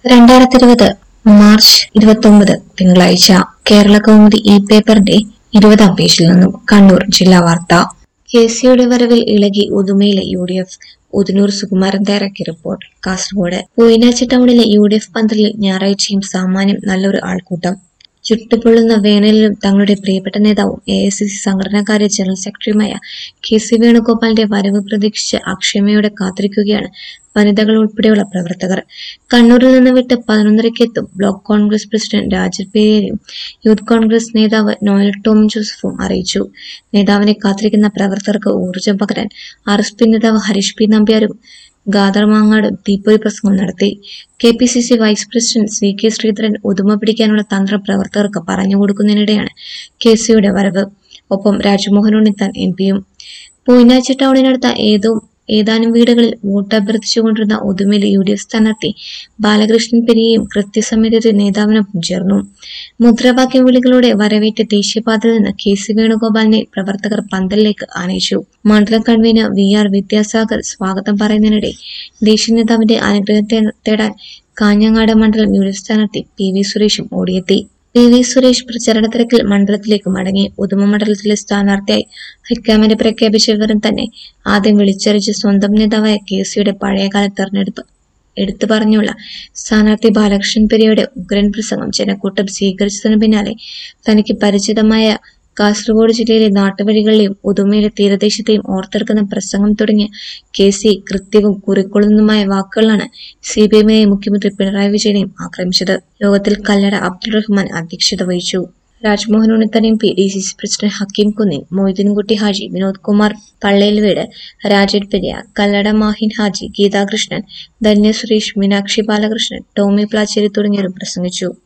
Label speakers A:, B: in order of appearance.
A: രണ്ടായിരത്തി ഇരുപത് മാർച്ച് ഇരുപത്തി ഒമ്പത് തിങ്കളാഴ്ച കേരള കൗമുദി ഇ പേപ്പറിന്റെ ഇരുപതാം പേജിൽ നിന്നും കണ്ണൂർ ജില്ലാ വാർത്ത കെ സിയുടെ വരവിൽ ഇളകി ഉദുമയിലെ U D F Udanoor Sukumaran തയ്യാറാക്കിയ റിപ്പോർട്ട് കാസർഗോഡ് പൂയിനാച്ചി ടൗണിലെ യു ഡി എഫ് പന്തലിൽ ഞായറാഴ്ചയും സാമാന്യം നല്ലൊരു ആൾക്കൂട്ടം ചുട്ടുപൊള്ളുന്ന വേനലിലും തങ്ങളുടെ പ്രിയപ്പെട്ട നേതാവും എ ഐ സി സി സംഘടനാകാര്യ ജനറൽ സെക്രട്ടറിയുമായ കെ സി വേണുഗോപാലിന്റെ വരവ് പ്രതീക്ഷിച്ച് അക്ഷമയോടെ കാത്തിരിക്കുകയാണ് വനിതകൾ ഉൾപ്പെടെയുള്ള പ്രവർത്തകർ കണ്ണൂരിൽ നിന്ന് വിട്ട് പതിനൊന്നരയ്ക്ക് എത്തും ബ്ലോക്ക് കോൺഗ്രസ് പ്രസിഡന്റ് രാജൻ പെരേരയും യൂത്ത് കോൺഗ്രസ് നേതാവ് നോയൽ ടോം ജോസഫും അറിയിച്ചു നേതാവിനെ കാത്തിരിക്കുന്ന പ്രവർത്തകർക്ക് ഊർജ്ജം പകരാൻ ആർ എസ് പി നേതാവ് ഹരീഷ് പി നമ്പ്യാരും ഗാദർമാങ്ങാട് തീപ്പൊരി പ്രസംഗം നടത്തി K P C C vice president C K Sreedharan Uduma പിടിക്കാനുള്ള തന്ത്രം പ്രവർത്തകർക്ക് പറഞ്ഞു കൊടുക്കുന്നതിനിടെയാണ് കെ സിയുടെ വരവ് ഒപ്പം രാജ്മോഹൻ ഉണ്ണിത്താൻ എം പിയും പൂനാച്ചി ടൗണിനടുത്ത ഏതോ ഏതാനും വീടുകളിൽ വോട്ട് അഭ്യർത്ഥിച്ചുകൊണ്ടിരുന്ന ഉദുമയിലെ യു ഡി എഫ് സ്ഥാനാർത്ഥി ബാലകൃഷ്ണൻ പെരിയയും കൃത്യസമയത്ത് നേതാവിനൊപ്പം ചേർന്നു മുദ്രാവാക്യം വിളികളോടെ വരവേറ്റ ദേശീയപാതയിൽ നിന്ന് കെ സി വേണുഗോപാലിനെ പ്രവർത്തകർ പന്തലിലേക്ക് ആനയിച്ചു മണ്ഡലം കൺവീനർ വി ആർ വിദ്യാസാഗർ സ്വാഗതം പറയുന്നതിനിടെ ദേശീയ നേതാവിന്റെ അനുഗ്രഹം തേ- തേടാൻ കാഞ്ഞങ്ങാട് മണ്ഡലം യു ഡി എഫ് സ്ഥാനാർത്ഥി പി വി സുരേഷും ഓടിയെത്തി പി വി സുരേഷ് പ്രചരണ തിരക്കിൽ മണ്ഡലത്തിലേക്ക് മടങ്ങി ഉദുമ മണ്ഡലത്തിലെ സ്ഥാനാർത്ഥിയായി ഹൈക്കമാൻഡ് പ്രഖ്യാപിച്ച വിവരം തന്നെ ആദ്യം വിളിച്ചറിയിച്ച സ്വന്തം നേതാവായ കെ സിയുടെ പഴയകാല തെരഞ്ഞെടുപ്പ് എടുത്തു പറഞ്ഞുള്ള സ്ഥാനാർത്ഥി ബാലകൃഷ്ണൻ പെരിയയുടെ ഉഗ്രൻ പ്രസംഗം ജനക്കൂട്ടം സ്വീകരിച്ചതിനു പിന്നാലെ തനിക്ക് പരിചിതമായ കാസർഗോഡ് ജില്ലയിലെ നാട്ടുവഴികളിലെയും ഉദുമയിലെ തീരദേശത്തെയും ഓർത്തെടുക്കുന്ന പ്രസംഗം തുടങ്ങിയ കെ സി കൃത്യവും കുറിക്കൊള്ളുന്നതുമായ വാക്കുകളാണ് സി പി എമ്മിനെയും മുഖ്യമന്ത്രി പിണറായി വിജയനെയും ആക്രമിച്ചത് യോഗത്തിൽ കല്ലട അബ്ദുൾ റഹ്മാൻ അധ്യക്ഷത വഹിച്ചു Rajmohan Unnithan M P D C C president Hakeem Kunnil Moideenkutty Haji Vinod Kumar പള്ളേൽവീട് Rajan Periya Kallada Mahin Haji Geethakrishnan Dhanya Suresh Meenakshi Balakrishnan Tomy Plachery തുടങ്ങിയവരും പ്രസംഗിച്ചു